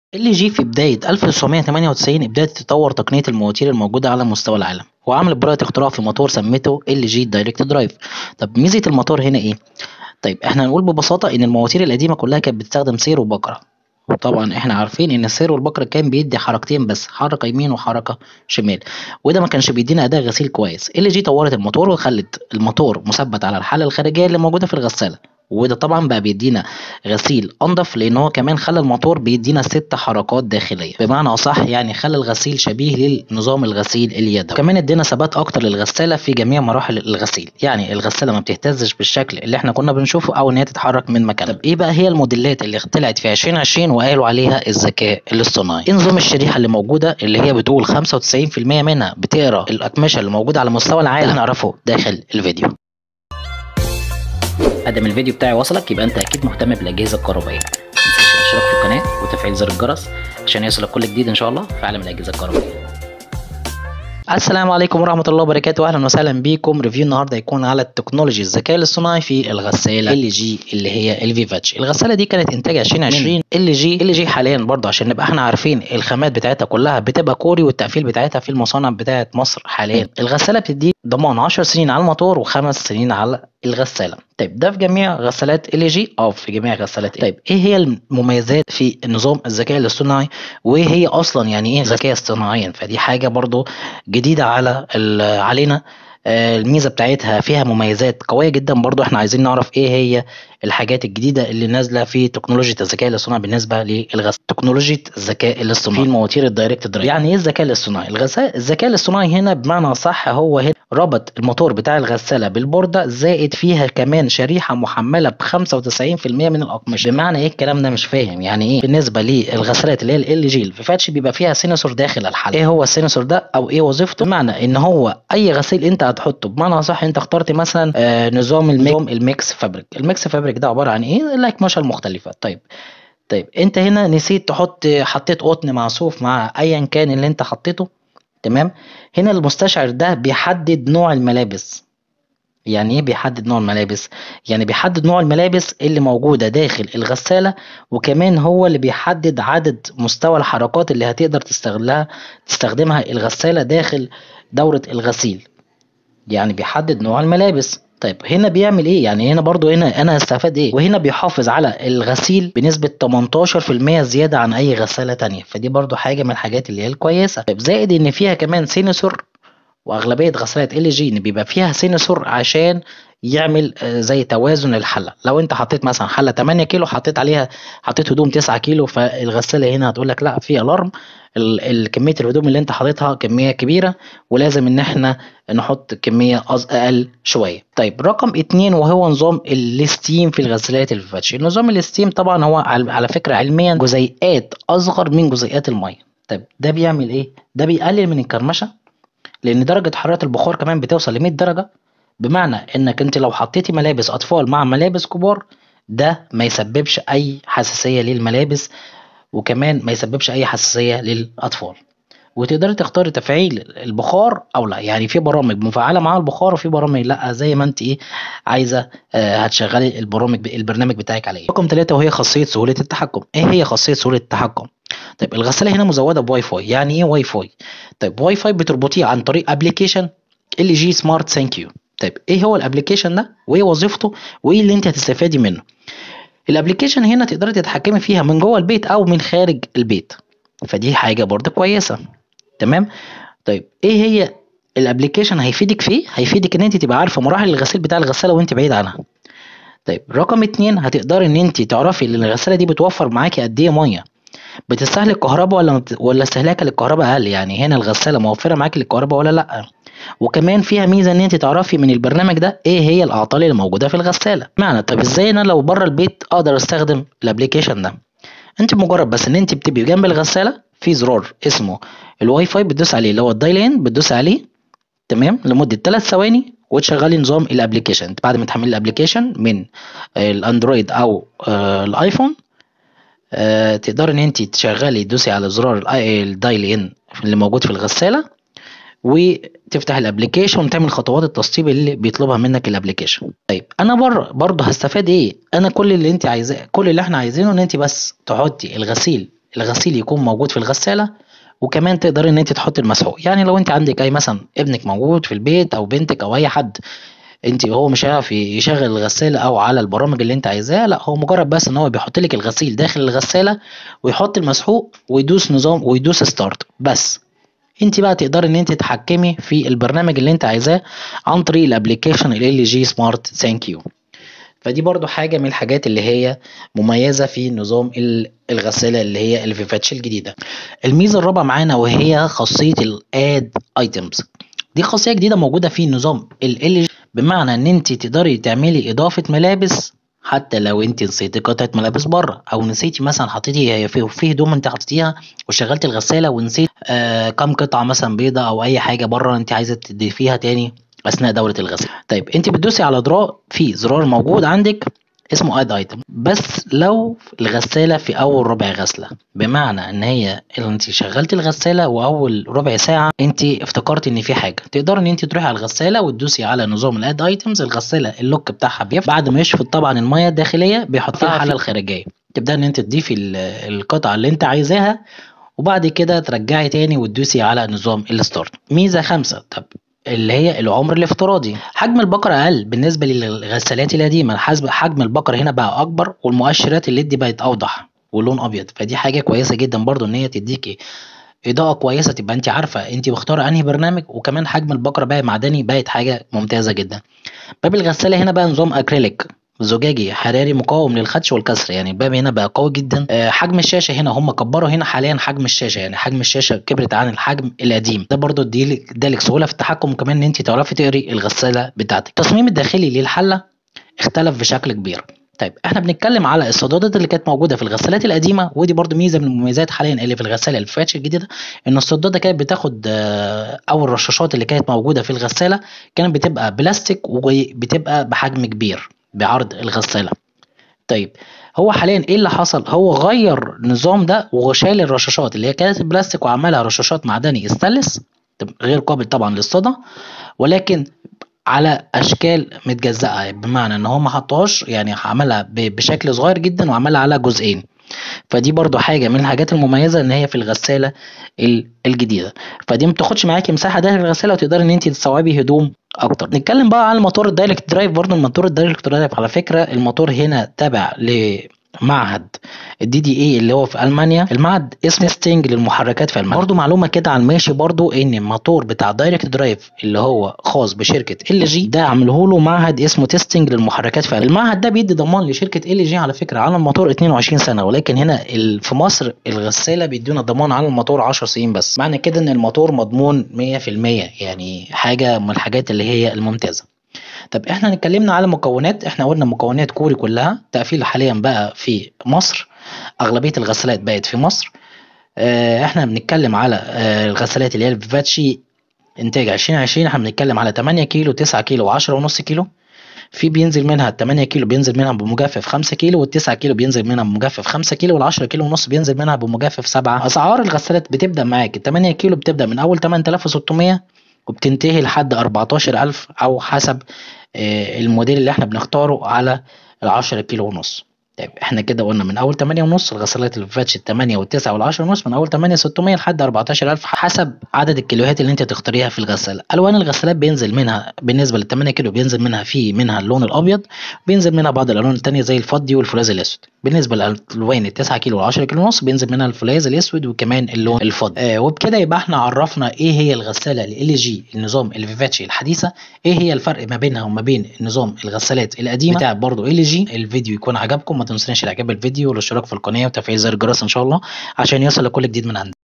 ال جي في بداية 1998 ابتدت تطور تقنية المواتير الموجودة على مستوى العالم وعملت براءة اختراع في موتور سمته ال جي دايركت درايف طب ميزة الموتور هنا ايه؟ طيب احنا هنقول ببساطة ان المواتير القديمة كلها كانت بتستخدم سير وبكرة وطبعا احنا عارفين ان السير والبكرة كان بيدي حركتين بس حركة يمين وحركة شمال وده ما كانش بيدينا اداء غسيل كويس ال جي طورت الموتور وخلت الموتور مثبت على الحالة الخارجية اللي موجودة في الغسالة وده طبعا بقى بيدينا غسيل انضف لان هو كمان خلى الموتور بيدينا ست حركات داخليه بمعنى اصح يعني خلى الغسيل شبيه لنظام الغسيل اليدوي كمان ادينا ثبات اكتر للغساله في جميع مراحل الغسيل يعني الغساله ما بتهتزش بالشكل اللي احنا كنا بنشوفه او ان هي تتحرك من مكانها طب ايه بقى هي الموديلات اللي طلعت في 2020 وقالوا عليها الذكاء الاصطناعي ايه نظام الشريحه اللي موجوده اللي هي بتقول 95% منها بتقرا الاقمشه اللي موجوده على مستوى العالم هنعرفه داخل الفيديو ادم الفيديو بتاعي وصلك يبقى انت اكيد مهتم بالاجهزه الكهربائيه متنساش الاشتراك في القناه وتفعيل زر الجرس عشان يوصلك كل جديد ان شاء الله في عالم الاجهزه الكهربائيه السلام عليكم ورحمة الله وبركاته أهلا وسهلا بيكم ريفيو النهاردة هيكون على التكنولوجي الذكاء الاصطناعي في الغسالة ال جي اللي هي الفيفاتش الغسالة دي كانت إنتاج 2020 ال جي ال جي حاليا برضه عشان نبقى احنا عارفين الخامات بتاعتها كلها بتبقى كوري والتقفيل بتاعتها في المصانع بتاعت مصر حاليا الغسالة بتديك ضمان 10 سنين على الموتور وخمس سنين على الغسالة طيب ده في جميع غسالات ال جي اه في جميع غسالات طيب ايه هي المميزات في نظام الذكاء الاصطناعي وايه هي اصلا يعني ايه ذكاء اصطناعيا فدي حاجه برضو جديده على علينا آه الميزه بتاعتها فيها مميزات قويه جدا برضو احنا عايزين نعرف ايه هي الحاجات الجديده اللي نازله في تكنولوجيا الذكاء الاصطناعي بالنسبه للغسالة تكنولوجيا الذكاء الاصطناعي في المواتير الدايركت درايف يعني ايه الذكاء الاصطناعي الغسالة الذكاء الاصطناعي هنا بمعنى صح هو هنا ربط الموتور بتاع الغساله بالبورده زائد فيها كمان شريحه محمله ب 95% من الاقمشه بمعنى ايه الكلام ده مش فاهم يعني ايه بالنسبه للغسالات اللي هي ال جي الفيفاتش بيبقى فيها سينسور داخل الحل ايه هو السينسور ده او ايه وظيفته بمعنى ان هو اي غسيل انت هتحطه بمعنى صح انت اخترت مثلا آه نظام الميكس فابريك الميكس فابريك ده عباره عن ايه الاقمشه المختلفه طيب طيب انت هنا نسيت تحط حطيت قطن مع صوف مع ايا كان اللي انت حطيته تمام هنا المستشعر ده بيحدد نوع الملابس يعني ايه بيحدد نوع الملابس يعني بيحدد نوع الملابس اللي موجوده داخل الغساله وكمان هو اللي بيحدد عدد مستوى الحركات اللي هتقدر تستغلها تستخدمها الغساله داخل دوره الغسيل يعني بيحدد نوع الملابس طيب هنا بيعمل ايه يعني هنا برضو هنا انا هستفاد ايه وهنا بيحافظ على الغسيل بنسبة 18% زيادة عن اي غسالة تانية فدي برضو حاجة من الحاجات اللي هي الكويسة طيب زائد ان فيها كمان سينسور واغلبية غسالات ال جي ان بيبقى فيها سينسور عشان يعمل زي توازن الحلة لو انت حطيت مثلا حلة 8 كيلو حطيت عليها حطيت هدوم 9 كيلو فالغسالة هنا هتقول لك لا في الارم كمية الهدوم اللي انت حاططها كمية كبيرة ولازم ان احنا نحط كمية اقل شوية طيب رقم اتنين وهو نظام الستيم في الغسالات الفاتش نظام الستيم طبعا هو على فكرة علميا جزيئات اصغر من جزيئات المية طيب ده بيعمل ايه ده بيقلل من الكرمشة لان درجة حرارة البخار كمان بتوصل ل 100 درجة بمعنى انك انت لو حطيتي ملابس اطفال مع ملابس كبار ده ما يسببش اي حساسية للملابس وكمان ما يسببش اي حساسيه للاطفال وتقدري تختاري تفعيل البخار او لا يعني في برامج مفعله مع البخار وفي برامج لا زي ما انت ايه عايزه آه هتشغلي البرامج البرنامج بتاعك عليه رقم ثلاثة وهي خاصيه سهوله التحكم ايه هي خاصيه سهوله التحكم طيب الغساله هنا مزوده بواي فاي يعني ايه واي فاي طيب واي فاي بتربطيه عن طريق ابلكيشن ال جي سمارت ثانك يو طيب ايه هو الابلكيشن ده وايه وظيفته وايه اللي انت هتستفادي منه الابلكيشن هنا تقدري تتحكمي فيها من جوه البيت او من خارج البيت فدي حاجه برضه كويسه تمام طيب ايه هي الابلكيشن هيفيدك فيه هيفيدك ان انت تبقى عارفه مراحل الغسيل بتاع الغساله وانت بعيد عنها طيب رقم اتنين هتقدري ان انت تعرفي ان الغساله دي بتوفر معاكي قد ايه ميه بتستهلك كهرباء ولا ولا استهلاكها للكهرباء اقل يعني هنا الغساله موفره معاكي للكهرباء ولا لا وكمان فيها ميزه ان انت تعرفي من البرنامج ده ايه هي الاعطال اللي موجوده في الغساله معنى طب ازاي انا لو بره البيت اقدر استخدم الابلكيشن ده انت مجرد بس ان انت بتبقي جنب الغساله في زرار اسمه الواي فاي بتدوس عليه اللي هو الدايل ان بتدوس عليه تمام لمده 3 ثواني وتشغلي نظام الابلكيشن بعد ما تحملي الابلكيشن من الاندرويد او الايفون أه تقدري ان انت تشغلي تدوسي على زرار الدايل ان اللي موجود في الغساله وتفتح الابلكيشن وتعمل خطوات التسطيب اللي بيطلبها منك الابلكيشن طيب انا بره برضه هستفاد ايه انا كل اللي انت عايزاه كل اللي احنا عايزينه ان انت بس تحطي الغسيل الغسيل يكون موجود في الغسالة وكمان تقدري ان انت تحطي المسحوق يعني لو انت عندك اي مثلا ابنك موجود في البيت او بنتك او اي حد انت هو مش هيعرف يشغل الغسالة او على البرامج اللي انت عايزاها لا هو مجرد بس ان هو بيحط لك الغسيل داخل الغسالة ويحط المسحوق ويدوس نظام ويدوس ستارت بس انت بقى تقدري ان انت تتحكمي في البرنامج اللي انت عايزاه عن طريق الابليكيشن ال جي سمارت ثانك يو فدي برضو حاجة من الحاجات اللي هي مميزة في نظام الغسالة اللي هي الفيفاتشي الجديدة الميزة الرابعة معانا وهي خاصية الاد ايتمز دي خاصية جديدة موجودة في نظام ال بمعنى ان انت تقدري تعملي اضافة ملابس حتى لو انت نسيتي قطعة ملابس بره او نسيتي مثلا حطيتي في في هدوم انت حطيتيها وشغلتي الغسالة ونسيت آه كام قطعة مثلا بيضة او اي حاجة بره انت عايزة تضيفيها تاني اثناء دورة الغسيل طيب انت بتدوسي على زرار في زرار موجود عندك اسمه اد ايتم بس لو الغساله في اول ربع غسله بمعنى ان هي انت شغلتي الغساله واول ربع ساعه انت افتكرت ان في حاجه تقدر ان انت تروحي على الغساله وتدوسي على نظام الاد ايتمز الغساله اللوك بتاعها بيفتح بعد ما يشفط طبعا الميه الداخليه بيحطها الحاله الخارجيه تبدا ان انت تضيفي القطعه اللي انت عايزاها وبعد كده ترجعي تاني وتدوسي على نظام الستارت ميزه خمسة طب اللي هي العمر الافتراضي حجم البقرة أقل بالنسبة للغسالات القديمة حجم البقرة هنا بقى أكبر والمؤشرات الليد دي بقت أوضح واللون أبيض فدي حاجة كويسة جدا برضو إن هي تديكي إضاءة كويسة تبقى أنت عارفة أنت مختارة أنهي برنامج وكمان حجم البقرة بقى معدني بقت حاجة ممتازة جدا باب الغسالة هنا بقى نظام أكريليك زجاجي حراري مقاوم للخدش والكسر يعني الباب هنا بقى قوي جدا آه، حجم الشاشه هنا هم كبروا هنا حاليا حجم الشاشه يعني حجم الشاشه كبرت عن الحجم القديم ده برضو ادالك سهوله في التحكم وكمان ان انت تعرفي تقري الغساله بتاعتك التصميم الداخلي للحله اختلف بشكل كبير طيب احنا بنتكلم على الصدادات اللي كانت موجوده في الغسالات القديمه ودي برضو ميزه من المميزات حاليا اللي في الغساله الفاتش الجديده ان الصداده كانت بتاخد آه، او الرشاشات اللي كانت موجوده في الغساله كانت بتبقى بلاستيك وبتبقى بحجم كبير بعرض الغساله طيب هو حاليا ايه اللي حصل هو غير النظام ده وشال الرشاشات اللي هي كانت بلاستيك وعملها رشاشات معدني استانلس غير قابل طبعا للصدى ولكن على اشكال متجزأة بمعنى ان هو ما حطهاش يعني عملها بشكل صغير جدا وعملها على جزئين فدي برضو حاجة من الحاجات المميزة ان هي في الغسالة الجديدة فدي ما بتاخدش معاكي مساحة داخل الغسالة وتقدري ان انت تستوعبي هدوم اكتر نتكلم بقى على الموتور الدايركت درايف برضو الموتور الدايركت درايف على فكرة الموتور هنا تابع معهد الدي دي اي اللي هو في المانيا المعهد اسمه ستينج للمحركات في المانيا برضه معلومه كده على الماشي برضه ان الموتور بتاع دايركت درايف اللي هو خاص بشركه ال جي ده عمله له معهد اسمه تيستنج للمحركات في المعهد ده بيدي ضمان لشركه ل جي على فكره على الموتور 22 سنه ولكن هنا في مصر الغساله بيدونا ضمان على الموتور 10 سنين بس معنى كده ان الموتور مضمون 100% يعني حاجه من الحاجات اللي هي الممتازه طب احنا اتكلمنا على مكونات احنا قلنا مكونات كوري كلها تقفيل حاليا بقى في مصر اغلبيه الغسالات بقت في مصر اه احنا بنتكلم على اه الغسالات اللي هي الفيفاتشي انتاج 2020 احنا بنتكلم على 8 كيلو 9 كيلو و10 ونص كيلو في بينزل منها ال 8 كيلو بينزل منها بمجفف 5 كيلو وال 9 كيلو بينزل منها بمجفف 5 كيلو وال 10 كيلو ونص بينزل منها بمجفف 7 اسعار الغسالات بتبدا معاك ال 8 كيلو بتبدا من اول 8600 وبتنتهي لحد 14000 او حسب آه، الموديل اللي احنا بنختاره على العشرة كيلو ونص طيب احنا كده قلنا من اول 8 ونص الغسالات اللي فاتش ال 8 وال 9 وال 10 ونص من اول 8 600 لحد 14000 حسب عدد الكيلوهات اللي انت تختاريها في الغساله الوان الغسالات بينزل منها بالنسبه لل 8 كيلو بينزل منها في منها اللون الابيض بينزل منها بعض الالوان الثانيه زي الفضي والفولاذ الاسود بالنسبه للالوان ال 9 كيلو وال 10 كيلو ونص بينزل منها الفولاذ الاسود وكمان اللون الفضي آه وبكده يبقى احنا عرفنا ايه هي الغساله ال جي النظام الفيفاتشي الحديثه ايه هي الفرق ما بينها وما بين نظام الغسالات القديمه بتاع برضه ال جي الفيديو يكون عجبكم ما تنسونيش الاعجاب بالفيديو والاشتراك في القناه وتفعيل زر الجرس ان شاء الله عشان يصل لكل جديد من عندنا